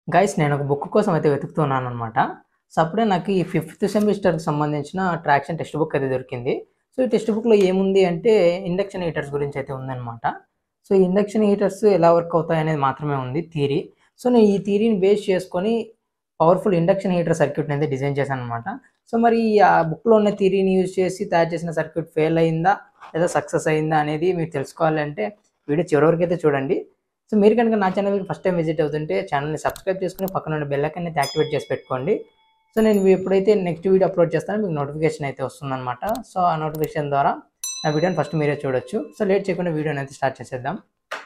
guys నేను ఒక book కోసం అయితే వెతుకుతున్నాను అనమాట సో అప్పుడే నాకు ఈ ఫిఫ్త్ సెమిస్టర్కి సంబంధించిన ట్రాక్షన్ టెక్స్ట్ బుక్ అయితే దొరికింది సో ఈ టెక్స్ట్ బుక్లో ఏముంది అంటే ఇండక్షన్ హీటర్స్ గురించి అయితే ఉందన్నమాట సో ఈ ఇండక్షన్ హీటర్స్ ఎలా వర్క్ అవుతాయి అనేది మాత్రమే ఉంది థీరీ సో నేను ఈ థీరీని బేస్ చేసుకొని పవర్ఫుల్ ఇండక్షన్ హీటర్ సర్క్యూట్ని అయితే డిజైన్ చేశాను అనమాట సో మరి ఆ బుక్లో ఉన్న థీరీని యూజ్ చేసి తయారు చేసిన సర్క్యూట్ ఫెయిల్ అయిందా లేదా సక్సెస్ అయిందా అనేది మీరు తెలుసుకోవాలంటే వీడియో చివరి వరకు అయితే చూడండి సో మీరు కనుక నా ఛానల్కి ఫస్ట్ టైం విజిట్ అవుతుంటే ఛానల్ని సబ్స్క్రైబ్ చేసుకుని పక్కన ఉన్న బెల్ ఐకాన్ అయితే యాక్టివేట్ చేసి పెట్టుకోండి సో నేను ఎప్పుడైతే నెక్స్ట్ వీడియో అప్లోడ్ చేస్తానో మీకు నోటిఫికేషన్ అయితే వస్తుందన్నమాట సో ఆ నోటిఫికేషన్ ద్వారా నా వీడియోని ఫస్ట్ మీరే చూడొచ్చు సో లేట్ చేయకుండా వీడియోని అయితే స్టార్ట్ చేసేద్దాం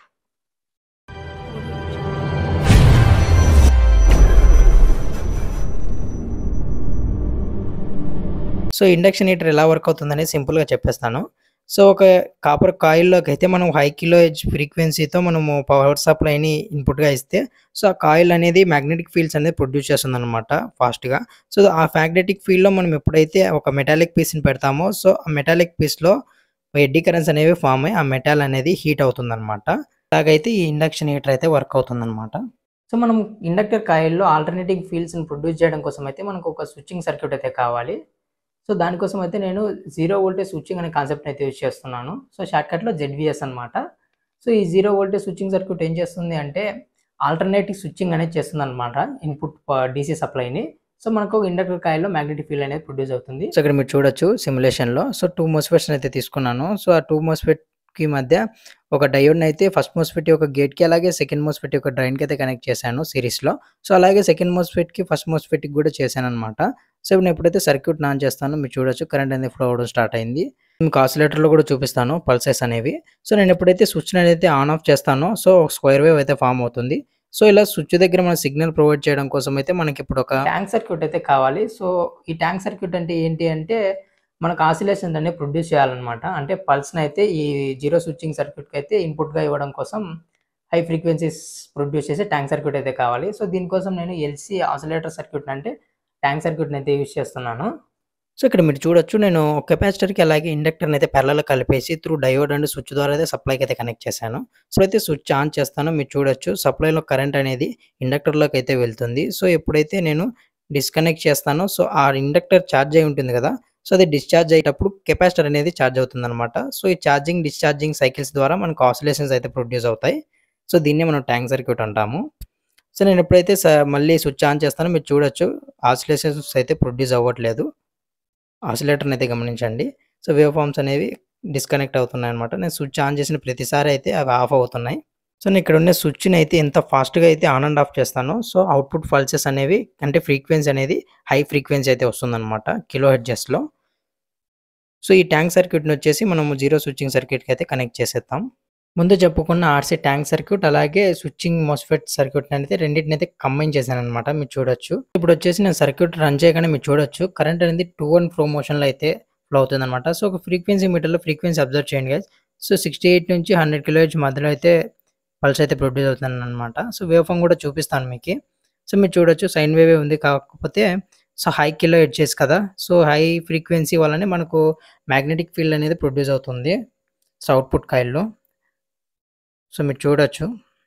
సో ఇండక్షన్ హీటర్ ఎలా వర్క్ అవుతుందని సింపుల్గా చెప్పేస్తాను సో ఒక కాపర్ కాయిల్లోకి అయితే మనం హై కిలో హెచ్ ఫ్రీక్వెన్సీతో మనము పవర్ సప్లైని ఇన్పుట్గా ఇస్తే సో ఆ కాయిల్ అనేది మ్యాగ్నెటిక్ ఫీల్డ్స్ అనేది ప్రొడ్యూస్ చేస్తుంది అనమాట ఫాస్ట్గా సో ఆ మ్యాగ్నెటిక్ ఫీల్డ్లో మనం ఎప్పుడైతే ఒక మెటాలిక్ పీస్ని పెడతామో సో ఆ మెటాలిక్ పీస్లో ఎడ్డీ కరెంట్స్ అనేవి ఫామ్ అయ్యి ఆ మెటాల్ అనేది హీట్ అవుతుంది అనమాట అలాగైతే ఈ ఇండక్షన్ హీటర్ అయితే వర్క్ అవుతుంది అనమాట సో మనం ఇండక్టర్ కాయిల్లో ఆల్టర్నేటింగ్ ఫీల్డ్స్ని ప్రొడ్యూస్ చేయడం కోసం అయితే మనకు ఒక స్విచ్చింగ్ సర్క్యూట్ అయితే కావాలి సో దానికోసం అయితే నేను జీరో వోల్టేజ్ స్విచ్చింగ్ అనే కాన్సెప్ట్ అయితే యూజ్ చేస్తున్నాను సో షార్ట్కట్లో జెడ్విఎస్ అనమాట సో ఈ జీరో వోల్టేజ్ స్విచ్చింగ్ సర్క్యూట్ ఏం చేస్తుంది అంటే ఆల్టర్నేటివ్ స్విచ్చింగ్ అనేది చేస్తుంది అనమాట ఇన్పుట్ డీసీ సప్లైని సో మనకు ఇండక్టర్ కాయిల్లో మ్యాగ్నెటిక్ ఫీల్డ్ అనేది ప్రొడ్యూస్ అవుతుంది సో ఇక్కడ మీరు చూడొచ్చు సిమ్యులేషన్లో సో టూ మోస్ఫెట్స్ అయితే తీసుకున్నాను సో ఆ టూ మోస్ఫెట్ కి మధ్య ఒక డయోడ్ని అయితే ఫస్ట్ మోస్ఫెట్ ఒక గేట్కి అలాగే సెకండ్ మోస్ఫెట్ ఒక డ్రైన్కి అయితే కనెక్ట్ చేశాను సిరీస్లో సో అలాగే సెకండ్ మోస్ఫెట్కి ఫస్ట్ మోస్ఫెట్కి కూడా చేశాను అనమాట సో నేను ఎప్పుడైతే సర్క్యూట్ ఆన్ చేస్తానో మీరు చూడొచ్చు కరెంట్ అనేది ఫ్లో అవడం స్టార్ట్ అయింది మీకు ఆసిలేటర్లో కూడా చూపిస్తాను పల్సెస్ అనేవి సో నేను ఎప్పుడైతే స్విచ్ అయితే ఆన్ ఆఫ్ చేస్తానో సో స్క్వేర్ వేవ్ అయితే ఫామ్ అవుతుంది సో ఇలా స్విచ్ దగ్గర మన సిగ్నల్ ప్రొవైడ్ చేయడం కోసం అయితే మనకి ఇప్పుడు ఒక ట్యాంక్ సర్క్యూట్ అయితే కావాలి సో ఈ ట్యాంక్ సర్క్యూట్ అంటే ఏంటి అంటే మనకు ఆసిలేషన్స్ అనేవి ప్రొడ్యూస్ చేయాలన్నమాట అంటే పల్స్ని అయితే ఈ జీరో స్విచ్చింగ్ సర్క్యూట్కి అయితే ఇన్పుట్గా ఇవ్వడం కోసం హై ఫ్రీక్వెన్సీస్ ప్రొడ్యూస్ చేసే ట్యాంక్ సర్క్యూట్ అయితే కావాలి సో దీనికోసం నేను ఎల్సీ ఆసిలేటర్ సర్క్యూట్ అంటే ట్యాంక్ సర్క్యూట్ని అయితే యూజ్ చేస్తున్నాను సో ఇక్కడ మీరు చూడొచ్చు నేను కెపాసిటర్కి అలాగే ఇండక్టర్ని అయితే పెరలలో కలిపేసి త్రూ డయోడ్ అండ్ స్విచ్ ద్వారా అయితే సప్లైకి అయితే కనెక్ట్ చేశాను సో అయితే స్విచ్ ఆన్ చేస్తానో మీరు చూడొచ్చు సప్లైలో కరెంట్ అనేది ఇండక్టర్లోకి అయితే వెళ్తుంది సో ఎప్పుడైతే నేను డిస్కనెక్ట్ చేస్తానో సో ఆ ఇండక్టర్ ఛార్జ్ అయి ఉంటుంది కదా సో అది డిశ్చార్జ్ అయ్యేటప్పుడు కెపాసిటర్ అనేది ఛార్జ్ అవుతుంది అనమాట సో ఈ ఛార్జింగ్ డిశ్చార్జింగ్ సైకిల్స్ ద్వారా మనకు ఆసిలేషన్స్ అయితే ప్రొడ్యూస్ అవుతాయి సో దీన్నే మనం ట్యాంక్ సర్క్యూట్ అంటాము సో నేను ఎప్పుడైతే మళ్ళీ స్విచ్ ఆన్ చేస్తానో మీరు చూడొచ్చు ఆసిలేషన్స్ అయితే ప్రొడ్యూస్ అవ్వట్లేదు ఆసిలేటర్ని అయితే గమనించండి సో వేవ్ ఫామ్స్ అనేవి డిస్కనెక్ట్ అవుతున్నాయి అనమాట నేను స్విచ్ ఆన్ చేసిన ప్రతిసారి అయితే అవి ఆఫ్ అవుతున్నాయి సో నేను ఇక్కడ ఉన్న స్విచ్ని అయితే ఎంత ఫాస్ట్గా అయితే ఆన్ అండ్ ఆఫ్ చేస్తానో సో అవుట్పుట్ పల్సెస్ అనేవి అంటే ఫ్రీక్వెన్సీ అనేది హై ఫ్రీక్వెన్సీ అయితే వస్తుందన్నమాట కిలో హెడ్జెస్లో సో ఈ ట్యాంక్ సర్క్యూట్ని వచ్చేసి మనము జీరో స్విచ్చింగ్ సర్క్యూట్కి అయితే కనెక్ట్ చేసేద్దాం ముందు చెప్పుకున్న ఆర్సీ ట్యాంక్ సర్క్యూట్ అలాగే స్విచ్చింగ్ మోస్ఫెట్ సర్క్యూట్ అనేది రెండింటిని అయితే కంబైన్ చేశాను అనమాట మీరు చూడొచ్చు ఇప్పుడు వచ్చేసి నేను సర్క్యూట్ రన్ చేయగానే మీరు చూడొచ్చు కరెంట్ అనేది టూ అండ్ ఫ్రో మోషన్లో అయితే ఫ్లో అవుతుంది అనమాట సో ఒక ఫ్రీక్వెన్సీ మీటర్లో ఫ్రీక్వెన్సీ అబ్జర్వ్ చేయండి గైస్ సో సిక్స్టీ ఎయిట్ నుంచి హండ్రెడ్ కిలో హెచ్ మధ్యలో అయితే పల్స్ అయితే ప్రొడ్యూస్ అవుతుంది అనమాట సో వేవ్ ఫామ్ కూడా చూపిస్తాను మీకు సో మీరు చూడొచ్చు సైన్ వేవే ఉంది కాకపోతే సో హై కిలో హెడ్జెస్ కదా సో హై ఫ్రీక్వెన్సీ వల్లనే మనకు మ్యాగ్నెటిక్ ఫీల్డ్ అనేది ప్రొడ్యూస్ అవుతుంది సో అవుట్పుట్ కాయిల్లో సో మీరు చూడొచ్చు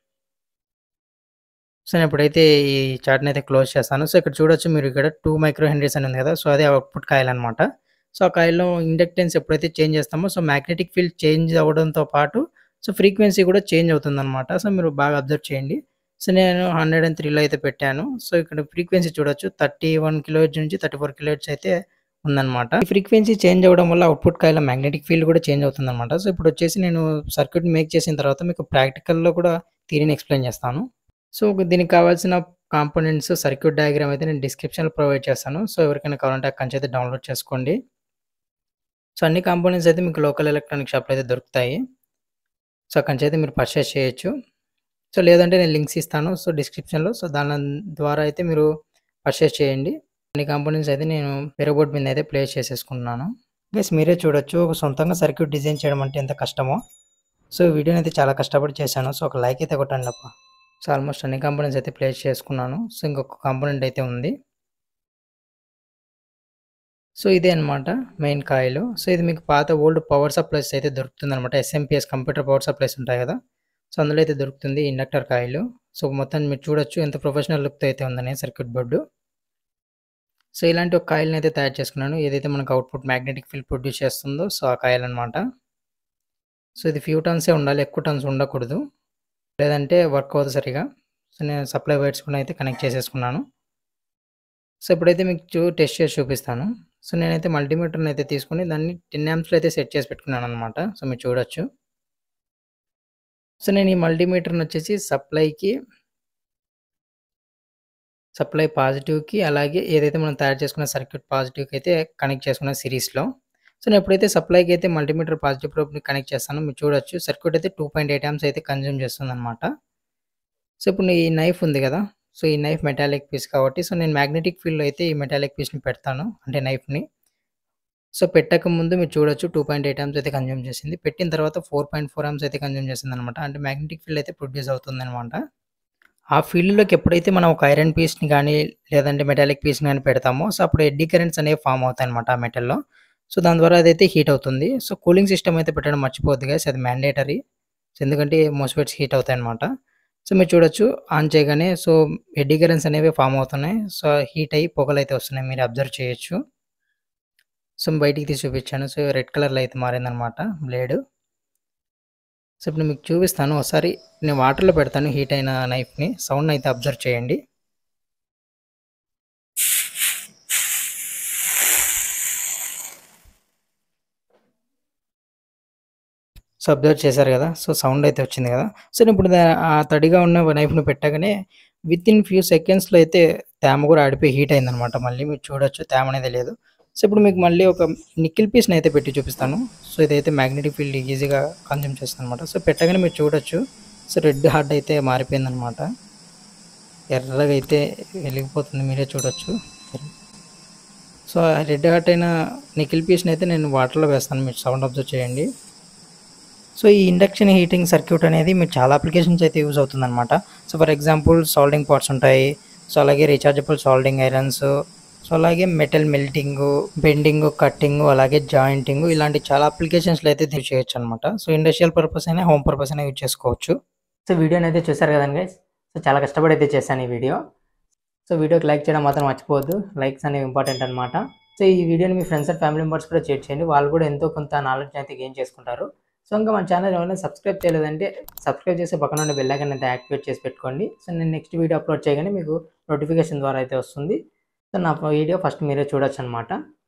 సో నేను ఎప్పుడైతే ఈ చార్ట్ని అయితే క్లోజ్ చేస్తాను సో ఇక్కడ చూడొచ్చు మీరు ఇక్కడ టూ మైక్రో హెన్రీస్ అని ఉంది కదా సో అదే అవుట్పుట్ కాయిల్ అనమాట సో ఆ కాయిల్లో ఇండక్టెన్స్ ఎప్పుడైతే చేంజ్ చేస్తామో సో మ్యాగ్నెటిక్ ఫీల్డ్ చేంజ్ అవ్వడంతో పాటు సో ఫ్రీక్వెన్సీ కూడా చేంజ్ అవుతుంది అనమాట సో మీరు బాగా అబ్జర్వ్ చేయండి సో నేను హండ్రెడ్ అండ్ త్రీలో అయితే పెట్టాను సో ఇక్కడ ఫ్రీక్వెన్సీ చూడొచ్చు థర్టీ వన్ కిలోహెడ్జ్ నుంచి థర్టీ ఫోర్ కిలోహెడ్జ్ అయితే ఉందన్నమాట ఈ ఫ్రీక్వెన్సీ చేంజ్ అవ్వడం వల్ల అవుట్పుట్ కాయిల మ్యాగ్నెటిక్ ఫీల్డ్ కూడా చేంజ్ అవుతుంది అనమాట సో ఇప్పుడు వచ్చేసి నేను సర్క్యూట్ మేక్ చేసిన తర్వాత మీకు ప్రాక్టికల్లో కూడా థీరీని ఎక్స్ప్లెయిన్ చేస్తాను సో దీనికి కావాల్సిన కాంపోనెంట్స్ సర్క్యూట్ డయాగ్రామ్ అయితే నేను డిస్క్రిప్షన్లో ప్రొవైడ్ చేస్తాను సో ఎవరికైనా కావాలంటే అక్కడి నుంచి అయితే డౌన్లోడ్ చేసుకోండి సో అన్ని కాంపోనెంట్స్ అయితే మీకు లోకల్ ఎలక్ట్రానిక్ షాప్లో అయితే దొరుకుతాయి సో అక్కడి నుంచి అయితే మీరు పర్చేస్ చేయొచ్చు సో లేదంటే నేను లింక్స్ ఇస్తాను సో డిస్క్రిప్షన్లో సో దాని ద్వారా అయితే మీరు పర్చేస్ చేయండి అన్ని కాంపోనెంట్స్ అయితే నేను వేరే బోర్డ్ మీద అయితే ప్లేస్ చేసేసుకున్నాను గైస్ మీరే చూడొచ్చు ఒక సొంతంగా సర్క్యూట్ డిజైన్ చేయడం అంటే ఎంత కష్టమో సో వీడియోని అయితే చాలా కష్టపడి చేశాను సో ఒక లైక్ అయితే కొట్టండి అప్ప సో ఆల్మోస్ట్ అన్ని కాంపోనెంట్స్ అయితే ప్లేస్ చేసుకున్నాను సో ఇంకొక కాంపోనెంట్ అయితే ఉంది సో ఇదే అనమాట మెయిన్ కాయిల్ సో ఇది మీకు పాత ఓల్డ్ పవర్ సప్లైస్ అయితే దొరుకుతుంది అనమాట ఎస్ఎంపిఎస్ కంప్యూటర్ పవర్ సప్లైస్ ఉంటాయి కదా సో అందులో అయితే దొరుకుతుంది ఇండక్టర్ కాయిల్ సో మొత్తం మీరు చూడొచ్చు ఎంత ప్రొఫెషనల్ లుక్తో అయితే ఉందని సర్క్యూట్ బోర్డు సో ఇలాంటి ఒక కాయిల్ని అయితే తయారు చేసుకున్నాను ఏదైతే మనకు అవుట్పుట్ మ్యాగ్నెటిక్ ఫీల్డ్ ప్రొడ్యూస్ చేస్తుందో సో ఆ కాయిల్ అనమాట సో ఇది ఫ్యూ టన్సే ఉండాలి ఎక్కువ టన్స్ ఉండకూడదు లేదంటే వర్క్ అవ్వదు సరిగా సో నేను సప్లై వైర్స్ కూడా అయితే కనెక్ట్ చేసేసుకున్నాను సో ఇప్పుడైతే మీకు టెస్ట్ చేసి చూపిస్తాను సో నేనైతే మల్టీమీటర్ని అయితే తీసుకుని దాన్ని టెన్ యామ్స్లో అయితే సెట్ చేసి పెట్టుకున్నాను అనమాట సో మీరు చూడొచ్చు సో నేను ఈ మల్టీమీటర్ని వచ్చేసి సప్లైకి సప్లై పాజిటివ్కి అలాగే ఏదైతే మనం తయారు చేసుకున్న సర్క్యూట్ పాజిటివ్కి అయితే కనెక్ట్ చేసుకున్న సిరీస్లో సో నేను ఎప్పుడైతే సప్లైకి అయితే మల్టీమీటర్ పాజిటివ్ ప్రోబ్ని కనెక్ట్ చేస్తానో మీరు చూడొచ్చు సర్క్యూట్ అయితే టూ పాయింట్ ఎయిట్ యామ్స్ అయితే కన్జ్యూమ్ చేస్తుంది అనమాట సో ఇప్పుడు ఈ నైఫ్ ఉంది కదా సో ఈ నైఫ్ మెటాలిక్ పీస్ కాబట్టి సో నేను మ్యాగ్నెటిక్ ఫీల్డ్లో అయితే ఈ మెటాలిక్ పీస్ని పెడతాను అంటే నైఫ్ని సో పెట్టక ముందు మీరు చూడొచ్చు టూ పాయింట్ ఎయిట్ యామ్స్ అయితే కన్జ్యూమ్ చేసింది పెట్టిన తర్వాత ఫోర్ పాయింట్ ఫోర్ యామ్స్ అయితే కన్జ్యూమ్ చేసింది అనమాట అంటే మ్యాగ్నెటిక్ ఫీల్డ్ అయితే ప్రొడ్యూస్ అవుతుంది అనమాట ఆ ఫీల్డ్లోకి ఎప్పుడైతే మనం ఒక ఐరన్ పీస్ని కానీ లేదంటే మెటాలిక్ పీస్ని కానీ పెడతామో సో అప్పుడు ఎడ్డీ కరెంట్స్ అనేవి ఫామ్ అవుతాయి అనమాట ఆ మెటల్లో సో దాని ద్వారా అదైతే హీట్ అవుతుంది సో కూలింగ్ సిస్టమ్ అయితే పెట్టడం మర్చిపోద్ది గైస్ అది మ్యాండేటరీ సో ఎందుకంటే మోస్ఫెట్స్ హీట్ అవుతాయి అనమాట సో మీరు చూడొచ్చు ఆన్ చేయగానే సో ఎడ్డీ కరెంట్స్ అనేవి ఫామ్ అవుతున్నాయి సో హీట్ అయ్యి పొగలు అయితే వస్తున్నాయి మీరు అబ్జర్వ్ చేయొచ్చు సో బయటికి తీసి చూపించాను సో రెడ్ కలర్లో అయితే మారిందనమాట బ్లేడ్ సో ఇప్పుడు మీకు చూపిస్తాను ఒకసారి నేను వాటర్లో పెడతాను హీట్ అయిన నైఫ్ని సౌండ్ అయితే అబ్జర్వ్ చేయండి సో అబ్జర్వ్ చేశారు కదా సో సౌండ్ అయితే వచ్చింది కదా సో ఇప్పుడు దా- ఆ తడిగా ఉన్న నైఫ్ను పెట్టగానే విత్ ఇన్ ఫ్యూ సెకండ్స్లో అయితే తేమ కూడా ఆడిపోయి హీట్ అయిందనమాట మళ్ళీ మీరు చూడొచ్చు తేమ అనేది లేదు సో ఇప్పుడు మీకు మళ్ళీ ఒక నిక్కిల్ పీస్ని అయితే పెట్టి చూపిస్తాను సో ఇదైతే మ్యాగ్నెటిక్ ఫీల్డ్ ఈజీగా కన్జ్యూమ్ చేస్తుంది అనమాట సో పెట్టగానే మీరు చూడొచ్చు సో రెడ్ హార్ట్ అయితే మారిపోయిందనమాట ఎర్రగా అయితే వెలిగిపోతుంది మీరే చూడొచ్చు సో ఆ రెడ్ హార్ట్ అయిన నికిల్ పీస్ని అయితే నేను వాటర్లో వేస్తాను మీరు సౌండ్ అబ్జర్వ్ చేయండి సో ఈ ఇండక్షన్ హీటింగ్ సర్క్యూట్ అనేది మీకు చాలా అప్లికేషన్స్ అయితే యూజ్ అవుతుందన్నమాట so for example soldering pots ఉంటాయి సో అలాగే రీఛార్జబుల్ సాల్డింగ్ ఐరన్స్ సో అలాగే మెటల్ మెల్టింగ్ బెండింగ్ కట్టింగ్ అలాగే జాయింటింగ్ ఇలాంటి చాలా అప్లికేషన్స్లో అయితే యూజ్ చేయొచ్చు అనమాట సో ఇండస్ట్రియల్ పర్పస్ అయినా హోమ్ పర్పస్ అయినా యూజ్ చేసుకోవచ్చు సో వీడియోని అయితే చూసారు కదండి గైస్ సో చాలా కష్టపడి అయితే చేశాను ఈ వీడియో సో వీడియోకి లైక్ చేయడం మాత్రం మర్చిపోవద్దు లైక్స్ అనేవి ఇంపార్టెంట్ అనమాట సో ఈ వీడియోని మీ ఫ్రెండ్స్ అండ్ ఫ్యామిలీ మెంబర్స్ కూడా షేర్ చేయండి వాళ్ళు కూడా ఎంతో కొంత నాలెడ్జ్ అయితే గెయిన్ చేసుకుంటారు సో ఇంకా మన ఛానల్ ఏమైనా సబ్స్క్రైబ్ చేయలేదంటే సబ్స్క్రైబ్ చేసి పక్కన ఉండే బెల్ ఐకాన్ అయితే యాక్టివేట్ చేసి పెట్టుకోండి సో నేను నెక్స్ట్ వీడియో అప్లోడ్ చేయగానే మీకు నోటిఫికేషన్ ద్వారా అయితే వస్తుంది సో నా వీడియో ఫస్ట్ మీరే చూడొచ్చు అనమాట